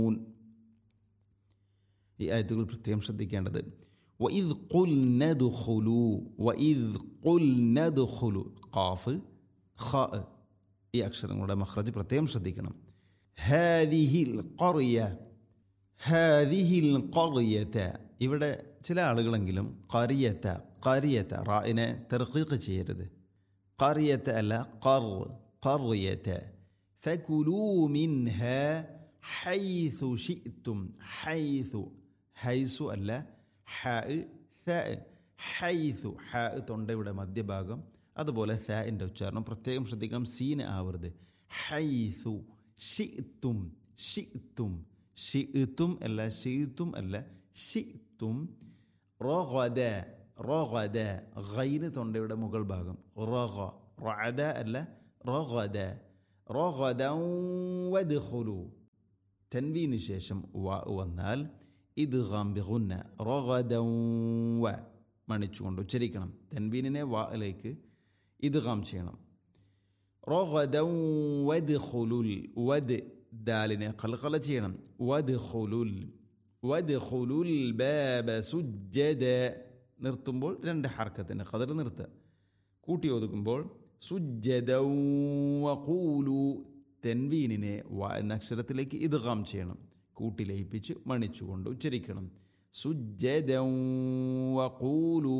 ഈ ആയത്തുകൾ പ്രത്യേകം ശ്രദ്ധിക്കേണ്ടത് വഇദ് ഖുൽ നദ്ഖുലു വഇദ് ഖുൽ നദ്ഖുലു ഖാഫ് ഖ ഈ അക്ഷരങ്ങളുടെ മഖ്റജ് പ്രത്യേകം ശ്രദ്ധിക്കണം ഹാദിഹിൽ ഖറിയ ഹാദിഹിൽ ഖറിയത ഇവിടെ ചില ആളുകളെങ്കിലും ഖറിയത ഖറിയത റായിനെ തർഖീഖ് ചെയ്യരുത് ഖറിയത അല്ല ഖർ ഖറിയത ഫകുലൂ മിൻഹ ഹൈസു ഷിഅ്തും ഹൈസു ഹൈസു അല്ല ഹ ഥ ഹൈസു ഹ തൊണ്ടയുടെ മധ്യഭാഗം അതുപോലെ ഥൻ്റെ ഉച്ചാരണം പ്രത്യേകം ശ്രദ്ധിക്കണം സീന് ആവരുത് ഹൈസു ഷിഅ്തും ഷിഅ്തും ഷിഅ്തും അല്ല ഷിഅ്തും അല്ല ഷിഅ്തും റഗദ റഗദ ഗൈന് തൊണ്ടയുടെ മുകൾ ഭാഗം റഗ റഅദ അല്ല റഗദ റഗദ വദ്ഖുലു തൻവീന് ശേഷം വ വന്നാൽ ഇത് ഗാംബിഗുന്ന റഗദൗ വ മണിച്ചുകൊണ്ട് ഉച്ചരിക്കണം തൻവീനിനെ വായിലേക്ക് ഇത് ഗാം ചെയ്യണം റഗദൗ വദ് ഖുലുൽ വദ് ദാലിനെ ഖൽഖല ചെയ്യണം വദ് ഖുലുൽ വദ് ഖുലുൽ ബാബ സുജ്ജദ നിർത്തുമ്പോൾ രണ്ട് ഹർക്കത്തിൻ്റെ ഖദർ നിർത്തുക കൂട്ടി ഒതുക്കുമ്പോൾ സുജ്ജദൗ വഖൂലു തെൻവീനിനെ വ എന്ന അക്ഷരത്തിലേക്ക് ഇദ്ഗാം ചെയ്യണം കൂട്ടി ലയിപ്പിച്ച് മണിച്ചുകൊണ്ട് ഉച്ചരിക്കണം സുജ്ജദൗ വഖൂലു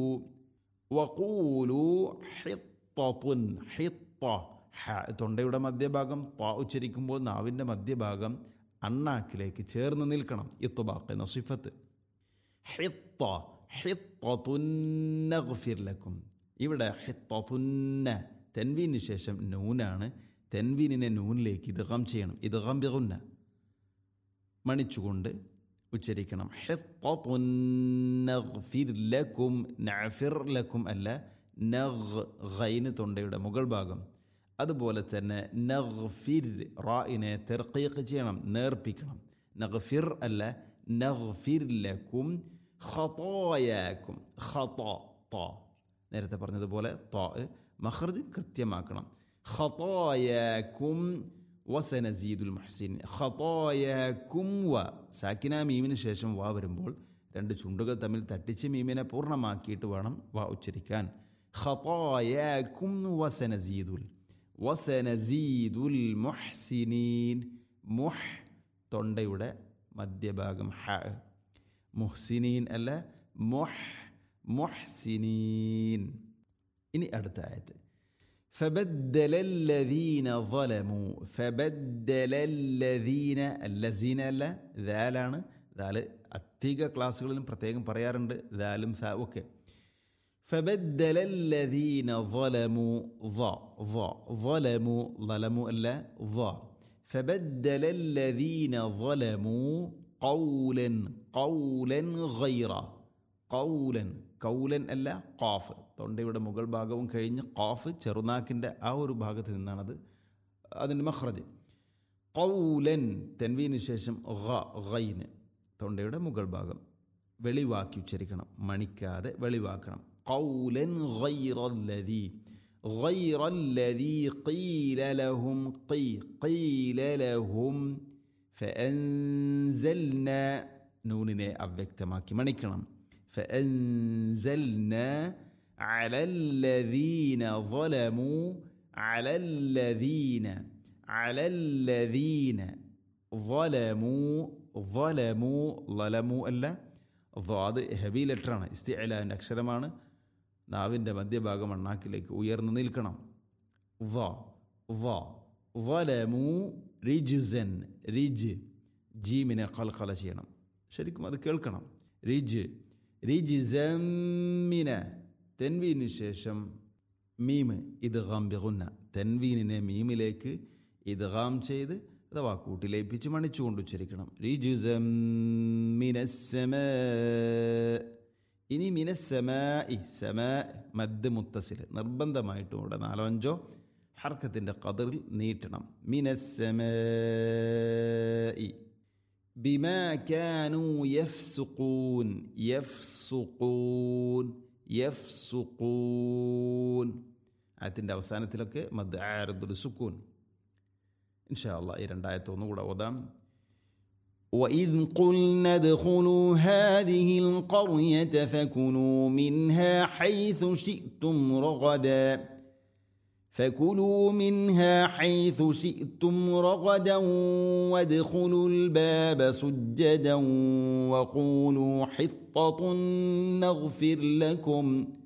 വഖൂലു ഹിത്തത്തുൻ ഹിത്ത ഹ തൊണ്ടയുടെ മധ്യഭാഗം ത ഉച്ചരിക്കുമ്പോൾ നാവിൻ്റെ മധ്യഭാഗം അണ്ണാക്കിലേക്ക് ചേർന്ന് നിൽക്കണം ഇത്തുബാക്ക് എന്ന സിഫത്ത് ഹിത്ത ഹിത്തതുന്നഗ്ഫിർ ലക്കും ഇവിടെ ഹിത്തതുന്ന തെൻവീന് ശേഷം നൂനാണ് തെൻവീനിനെ നൂനിലേക്ക് ഇദ്ഗാം ചെയ്യണം ഇദ്ഗാം ബിഗുന്ന മണിച്ചുകൊണ്ട് ഉച്ചരിക്കണം ഹിത്തതുന്നഗ്ഫിർ ലക്കും നഅഫിർ ലക്കും അല്ല നഗ് ഗൈന് തൊണ്ടയുടെ മുകൾ ഭാഗം അതുപോലെ തന്നെ നഗ്ഫിർ റായിനെ തെർക്കീക്ക് ചെയ്യണം നേർപ്പിക്കണം നഗ്ഫിർ അല്ല നഗ്ഫിർ ലക്കും ഖതായാക്കും ഖത ത നേരത്തെ പറഞ്ഞതുപോലെ ത മഹ്റജ് കൃത്യമാക്കണം ഖതായാക്കും വസനസീദുൽ മുഹ്സിൻ ഖതായാക്കും വ സാക്കിന മീമിന് ശേഷം വ വരുമ്പോൾ രണ്ട് ചുണ്ടുകൾ തമ്മിൽ തട്ടിച്ച് മീമിനെ പൂർണ്ണമാക്കിയിട്ട് വേണം വ ഉച്ചരിക്കാൻ ഖതായാക്കും വസനസീദുൽ വസനസീദുൽ മുഹ്സിനീൻ മുഹ് തൊണ്ടയുടെ മധ്യഭാഗം ഹ മുഹ്സിനീൻ അല്ല മുഹ് മുഹ്സിനീൻ ഇനി അടുത്ത ആയത്ത് فبدل الذين ظلموا فبدل الذين الذين അല്ല ദാലാണ് ദാല് അധിക ക്ലാസ്സുകളിലും പ്രത്യേകം പറയാറുണ്ട് ദാലും സാ ഒക്കെ فبدل الذين ظلموا ظا ظا ظلموا ظلموا ألا ظا فبدل الذين ظلموا قولا قولا غيره قولا قولا അല്ല ഖാഫ് തൊണ്ടയുടെ മുകൾ ഭാഗവും കഴിഞ്ഞ് ഖാഫ് ചെറുനാക്കിൻ്റെ ആ ഒരു ഭാഗത്ത് നിന്നാണത് അതിൻ്റെ മഹ്റജ് കൗലൻ തെൻവീന് ശേഷം ഗൈന് തൊണ്ടയുടെ മുകൾ ഭാഗം വെളിവാക്കി ഉച്ചരിക്കണം മണിക്കാതെ വെളിവാക്കണം قولا غير الذي غير الذي قيل لهم قي قيل لهم فأنزلنا نوننا അവ്യക്തമാക്കി മണിക്കണം فأنزلنا على الذين ظلموا على الذين على الذين ظلموا ظلموا ظلموا അല്ല ദ്വാദ് ഹെവി ലെറ്ററാണ് ഇസ്തിഅലാൻ്റെ അക്ഷരമാണ് നാവിൻ്റെ മധ്യഭാഗം അണ്ണാക്കിലേക്ക് ഉയർന്നു നിൽക്കണം വ വ വലമു റിജുസൻ റിജ് ജീമിനെ കൽക്കല ചെയ്യണം ശരിക്കും അത് കേൾക്കണം റിജ് റിജിസമ്മിന തെൻവീനു ശേഷം മീമ് ഇത് ഗാംബിഗുന്ന തെൻവീനിനെ മീമിലേക്ക് ഇത് ഗാം ചെയ്ത് അഥവാ കൂട്ടിലേപ്പിച്ച് മണിച്ചുകൊണ്ട് ഉച്ചരിക്കണം റിജുസം മിനസ്സമ ഇനി മിനസ്സമ ഇ സമ മദ് മുത്തസിൽ നിർബന്ധമായിട്ടും ഇവിടെ നാലോ അഞ്ചോ ഹർക്കത്തിൻ്റെ കതിറിൽ നീട്ടണം മിനസ്സമ ഇ بما كانوا يفسقون يفسقون يفسقون ആയത്തിൻ്റെ അവസാനത്തിലൊക്കെ മദ് ആരദുൽ സുക്കൂൻ ഇൻഷാ അള്ളാഹ് ഈ രണ്ടായത്തെ ഒന്നുകൂടെ ഓതാം وإذ قلنا ادخلوا هذه القرية فكلوا منها حيث شئتم رغدا فكلوا منها حيث شئتم رغدا وادخلوا الباب سجدا وقولوا حطة نغفر لكم